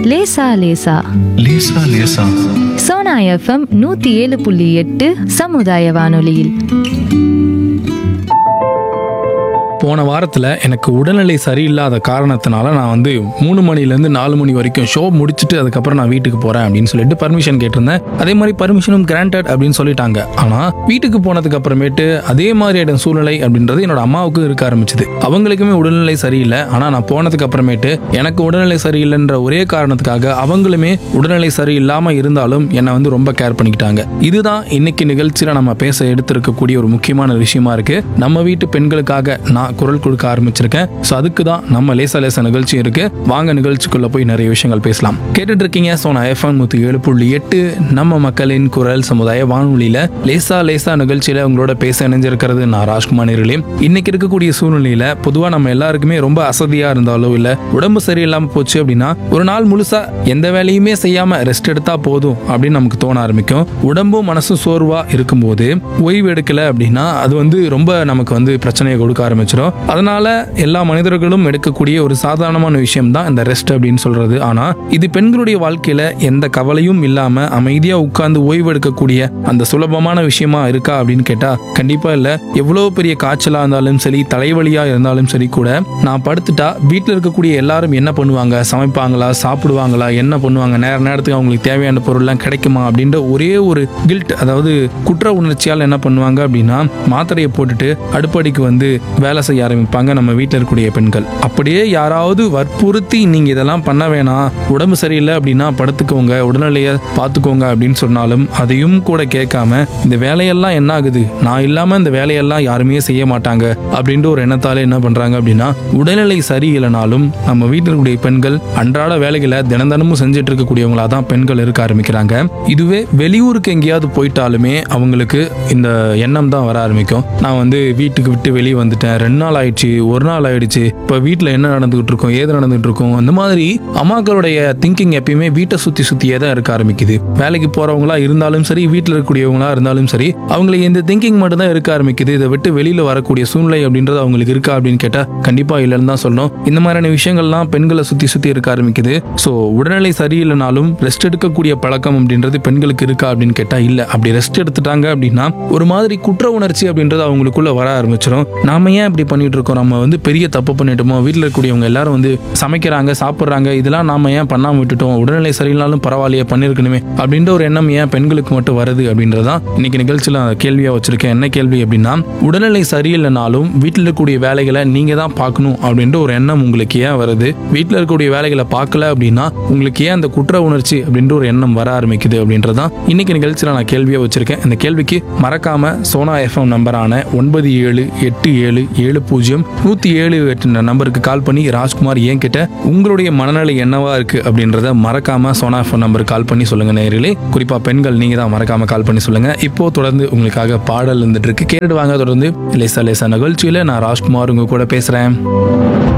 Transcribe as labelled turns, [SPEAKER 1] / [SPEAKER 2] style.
[SPEAKER 1] லேசா லேசா
[SPEAKER 2] லேசா லேசா
[SPEAKER 1] சோனா எஃப்எம் நூத்தி ஏழு புள்ளி எட்டு சமுதாய வானொலியில்
[SPEAKER 3] போன வாரத்தில் எனக்கு உடல்நிலை சரியில்லாத காரணத்தினால நான் வந்து மூணு மணிலேருந்து நாலு மணி வரைக்கும் ஷோ முடிச்சுட்டு அதுக்கப்புறம் நான் வீட்டுக்கு போகிறேன் அப்படின்னு சொல்லிட்டு பர்மிஷன் கேட்டிருந்தேன் அதே மாதிரி பர்மிஷனும் கிராண்டட் அப்படின்னு சொல்லிட்டாங்க ஆனால் வீட்டுக்கு போனதுக்கு அப்புறமேட்டு அதே மாதிரியான சூழ்நிலை அப்படின்றது என்னோட அம்மாவுக்கும் இருக்க ஆரம்பிச்சது அவங்களுக்குமே உடல்நிலை சரியில்லை ஆனால் நான் போனதுக்கு அப்புறமேட்டு எனக்கு உடல்நிலை சரியில்லைன்ற ஒரே காரணத்துக்காக அவங்களுமே உடல்நிலை சரியில்லாமல் இருந்தாலும் என்னை வந்து ரொம்ப கேர் பண்ணிக்கிட்டாங்க இதுதான் இன்னைக்கு நிகழ்ச்சியில் நம்ம பேச எடுத்திருக்கக்கூடிய ஒரு முக்கியமான விஷயமா இருக்கு நம்ம வீட்டு பெண்களுக்காக நான் குரல் கொடுக்க ஆரம்பிச்சிருக்கேன் ஸோ அதுக்கு தான் நம்ம லேசா லேசா நிகழ்ச்சி இருக்கு வாங்க நிகழ்ச்சிக்குள்ள போய் நிறைய விஷயங்கள் பேசலாம் கேட்டுட்டு இருக்கீங்க சோனா எஃப்எம் நூற்றி ஏழு புள்ளி எட்டு நம்ம மக்களின் குரல் சமுதாய வானொலியில லேசா லேசா நிகழ்ச்சியில உங்களோட பேச இணைஞ்சிருக்கிறது நான் ராஜ்குமார் நேர்களே இன்னைக்கு இருக்கக்கூடிய சூழ்நிலையில பொதுவா நம்ம எல்லாருக்குமே ரொம்ப அசதியா இருந்தாலோ இல்ல உடம்பு சரியில்லாம போச்சு அப்படின்னா ஒரு நாள் முழுசா எந்த வேலையுமே செய்யாம ரெஸ்ட் எடுத்தா போதும் அப்படின்னு நமக்கு தோண ஆரம்பிக்கும் உடம்பும் மனசும் சோர்வா இருக்கும்போது ஓய்வு எடுக்கல அப்படின்னா அது வந்து ரொம்ப நமக்கு வந்து பிரச்சனையை கொடுக்க ஆரம்பிச்சிடும் அதனால எல்லா மனிதர்களும் எடுக்கக்கூடிய ஒரு சாதாரணமான விஷயம் தான் இந்த ரெஸ்ட் அப்படின்னு சொல்றது ஆனா இது பெண்களுடைய வாழ்க்கையில எந்த கவலையும் இல்லாம அமைதியா உட்கார்ந்து ஓய்வு எடுக்கக்கூடிய அந்த சுலபமான விஷயமா இருக்கா அப்படின்னு கேட்டா கண்டிப்பா இல்ல எவ்வளவு பெரிய காய்ச்சலா இருந்தாலும் சரி தலைவலியா இருந்தாலும் சரி கூட நான் படுத்துட்டா வீட்டில் இருக்கக்கூடிய எல்லாரும் என்ன பண்ணுவாங்க சமைப்பாங்களா சாப்பிடுவாங்களா என்ன பண்ணுவாங்க நேர நேரத்துக்கு அவங்களுக்கு தேவையான பொருள்லாம் கிடைக்குமா அப்படின்ற ஒரே ஒரு கில்ட் அதாவது குற்ற உணர்ச்சியால் என்ன பண்ணுவாங்க அப்படின்னா மாத்திரையை போட்டுட்டு அடுப்படிக்கு வந்து வேலை செய்ய ஆரம்பிப்பாங்க நம்ம வீட்டில் இருக்கக்கூடிய பெண்கள் அப்படியே யாராவது வற்புறுத்தி நீங்க இதெல்லாம் பண்ண வேணாம் உடம்பு சரியில்லை அப்படின்னா படுத்துக்கோங்க உடல்நிலையை பார்த்துக்கோங்க அப்படின்னு சொன்னாலும் அதையும் கூட கேட்காம இந்த வேலையெல்லாம் என்ன ஆகுது நான் இல்லாம இந்த வேலையெல்லாம் யாருமே செய்ய மாட்டாங்க அப்படின்ற ஒரு எண்ணத்தால என்ன பண்றாங்க அப்படின்னா உடல்நிலை சரியில்லைனாலும் நம்ம வீட்டில் இருக்கக்கூடிய பெண்கள் அன்றாட வேலைகளை தினம் தினமும் செஞ்சுட்டு இருக்கக்கூடியவங்களா தான் பெண்கள் இருக்க ஆரம்பிக்கிறாங்க இதுவே வெளியூருக்கு எங்கேயாவது போயிட்டாலுமே அவங்களுக்கு இந்த எண்ணம் தான் வர ஆரம்பிக்கும் நான் வந்து வீட்டுக்கு விட்டு வெளியே வந்துட்டேன் ரெண்டு நாள் ஆயிடுச்சு ஒரு நாள் ஆயிடுச்சு இப்போ வீட்டில் என்ன நடந்துகிட்டு இருக்கும் ஏது நடந்துகிட்டு இருக்கும் அந்த மாதிரி அம்மாக்களுடைய திங்கிங் எப்பயுமே வீட்டை சுற்றி சுற்றியே தான் இருக்க ஆரம்பிக்குது வேலைக்கு போறவங்களா இருந்தாலும் சரி வீட்டில் இருக்கக்கூடியவங்களா இருந்தாலும் சரி அவங்களுக்கு இந்த திங்கிங் மட்டும் தான் இருக்க ஆரம்பிக்குது இதை விட்டு வெளியில வரக்கூடிய சூழ்நிலை அப்படின்றது அவங்களுக்கு இருக்கா அப்படின்னு கேட்டா கண்டிப்பா இல்லைன்னு தான் சொல்லணும் இந்த மாதிரியான விஷயங்கள்லாம் பெண்களை சுத்தி சுத்தி இருக்க ஆரம்பிக்குது ஸோ உடல்நிலை சரியில்லைனாலும் ரெஸ்ட் எடுக்கக்கூடிய பழக்கம் அப்படின்றது பெண்களுக்கு இருக்கா அப்படின்னு கேட்டா இல்ல அப்படி ரெஸ்ட் எடுத்துட்டாங்க அப்படின்னா ஒரு மாதிரி குற்ற உணர்ச்சி அப்படின்றது அவங்களுக்குள்ள வர ஆரம்பிச்சிடும் நாம ஏன் இப்படி பண்ணிட்டு இருக்கோம் நம்ம வந்து பெரிய தப்பு பண்ணிட்டோமோ வீட்டில் இருக்கக்கூடியவங்க எல்லாரும் வந்து சமைக்கிறாங்க சாப்பிட்றாங்க இதெல்லாம் நாம ஏன் பண்ணாம விட்டுட்டோம் உடல்நிலை சரியில்லைனாலும் பரவாயில்லையே பண்ணிருக்கணுமே அப்படின்ற ஒரு எண்ணம் ஏன் பெண்களுக்கு மட்டும் வருது அப்படின்றதான் இன்னைக்கு நிகழ்ச்சியில் நான் கேள்வியா வச்சிருக்கேன் என்ன கேள்வி அப்படின்னா உடல்நிலை சரியில்லைனாலும் வீட்டில் இருக்கக்கூடிய வேலைகளை நீங்க தான் பார்க்கணும் அப்படின்ற ஒரு எண்ணம் உங்களுக்கு ஏன் வருது வீட்டில் இருக்கக்கூடிய வேலைகளை பார்க்கல அப்படின்னா உங்களுக்கு ஏன் அந்த குற்ற உணர்ச்சி அப்படின்ற ஒரு எண்ணம் வர ஆரம்பிக்குது அப்படின்றதான் இன்னைக்கு நிகழ்ச்சியில் நான் கேள்வியா வச்சிருக்கேன் இந்த கேள்விக்கு மறக்காம சோனா எஃப்எம் நம்பரான ஒன்பது ஏழு எட்டு ஏழு ஏழு பூஜ்ஜியம் நூத்தி ஏழு எட்டு நம்பருக்கு கால் பண்ணி ராஜ்குமார் ஏன் கிட்ட உங்களுடைய மனநிலை என்னவா இருக்கு அப்படின்றத மறக்காம சோனா எஃப்எம் நம்பருக்கு கால் பண்ணி சொல்லுங்க நேயர்களே குறிப்பா பெண்கள் நீங்க தான் மறக்காம கால் பண்ணி சொல்லுங்க இப்போ தொடர்ந்து உங்களுக்காக பாடல் இருந்துட்டு இருக்கு கேட்டுட்டு வாங்க தொடர்ந்து லேசா லேசா நிகழ்ச்சியில நான் ராஜ்குமார் உங்க கூட பேசுறேன்